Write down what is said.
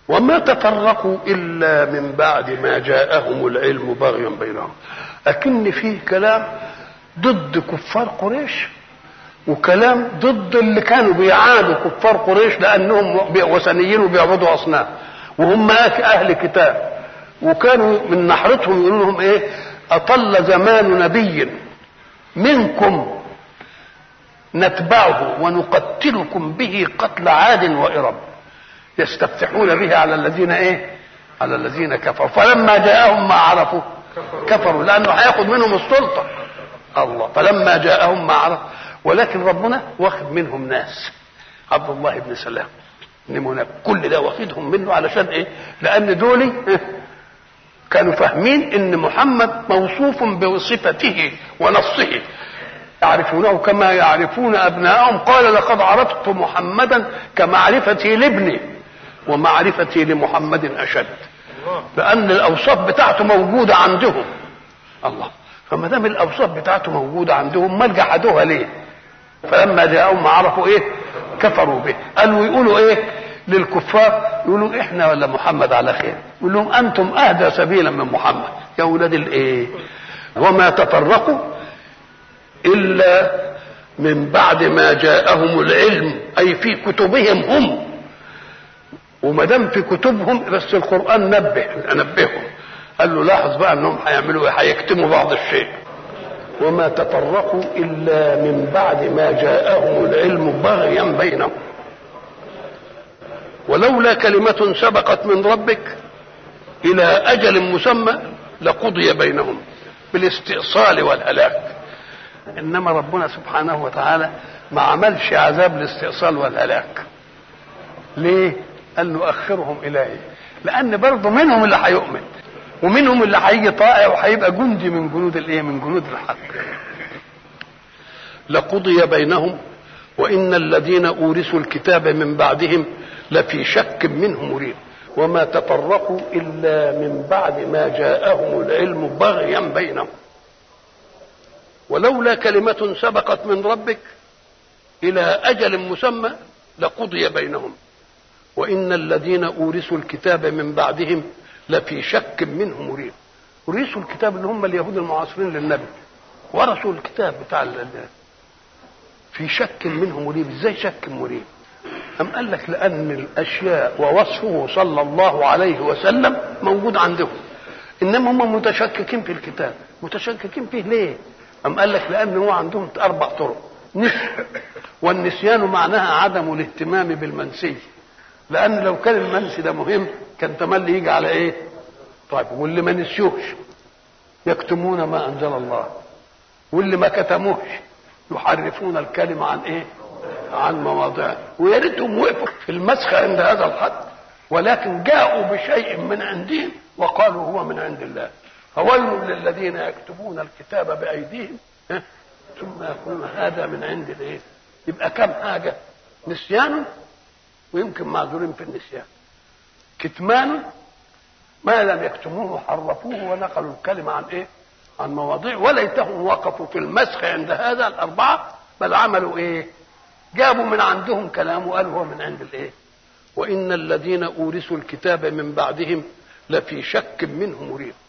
وما تفرقوا إلا من بعد ما جاءهم العلم بغيا بينهم أكن فيه كلام ضد كفار قريش وكلام ضد اللي كانوا بيعادوا كفار قريش لأنهم وثنيين وبيعبدوا أصنام وهم أهل كتاب وكانوا من نحرتهم يقولوا لهم إيه أطل زمان نبي منكم نتبعه ونقتلكم به قتل عاد وإرم يستفتحون به على الذين ايه على الذين كفروا فلما جاءهم ما عرفوا كفروا لانه هياخد منهم السلطه الله فلما جاءهم ما عرفوا ولكن ربنا واخد منهم ناس عبد الله بن سلام نمونا كل ده واخدهم منه علشان ايه لان دول كانوا فاهمين ان محمد موصوف بصفته ونصه يعرفونه كما يعرفون ابنائهم قال لقد عرفت محمدا كمعرفتي لابني ومعرفتي لمحمد اشد لان الاوصاف بتاعته موجوده عندهم الله فما دام الاوصاف بتاعته موجوده عندهم ما جحدوها ليه فلما جاءهم ما عرفوا ايه كفروا به قالوا يقولوا ايه للكفار يقولوا احنا ولا محمد على خير يقول لهم انتم اهدى سبيلا من محمد يا اولاد الايه وما تفرقوا الا من بعد ما جاءهم العلم اي في كتبهم هم وما دام في كتبهم بس القران نبه نبههم قال له لاحظ بقى انهم هيعملوا ايه هيكتموا بعض الشيء وما تفرقوا الا من بعد ما جاءهم العلم بغيا بينهم ولولا كلمة سبقت من ربك إلى أجل مسمى لقضي بينهم بالاستئصال والهلاك إنما ربنا سبحانه وتعالى ما عملش عذاب الاستئصال والهلاك ليه؟ قال له أخرهم إلى إيه؟ لأن برضه منهم اللي هيؤمن ومنهم اللي هيجي طائع وهيبقى جندي من جنود الايه؟ من جنود الحق. لقضي بينهم وإن الذين أورثوا الكتاب من بعدهم لفي شك منه مريب وما تفرقوا إلا من بعد ما جاءهم العلم بغيا بينهم ولولا كلمة سبقت من ربك إلى أجل مسمى لقضي بينهم وإن الذين أورثوا الكتاب من بعدهم لفي شك منه مريب أورثوا الكتاب اللي هم اليهود المعاصرين للنبي ورثوا الكتاب بتاع في شك منه مريب ازاي شك مريب أم قال لك لأن الأشياء ووصفه صلى الله عليه وسلم موجود عندهم إنما هم متشككين في الكتاب متشككين فيه ليه أم قال لك لأن هو عندهم أربع طرق نسي والنسيان معناها عدم الاهتمام بالمنسي لأن لو كان المنسي ده مهم كان تملي يجي على إيه طيب واللي ما نسيوش يكتمون ما أنزل الله واللي ما كتموش يحرفون الكلمة عن إيه عن مواضعه ويا ريتهم وقفوا في المسخ عند هذا الحد ولكن جاءوا بشيء من عندهم وقالوا هو من عند الله فويل للذين يكتبون الكتاب بايديهم ثم يقولون هذا من عند الايه يبقى كم حاجه نسيان ويمكن معذورين في النسيان كتمان ما لم يكتموه حرفوه ونقلوا الكلمه عن ايه عن مواضيع وليتهم وقفوا في المسخ عند هذا الاربعه بل عملوا ايه جابوا من عندهم كلام وقالوا هو من عند الايه وان الذين اورثوا الكتاب من بعدهم لفي شك منه مريب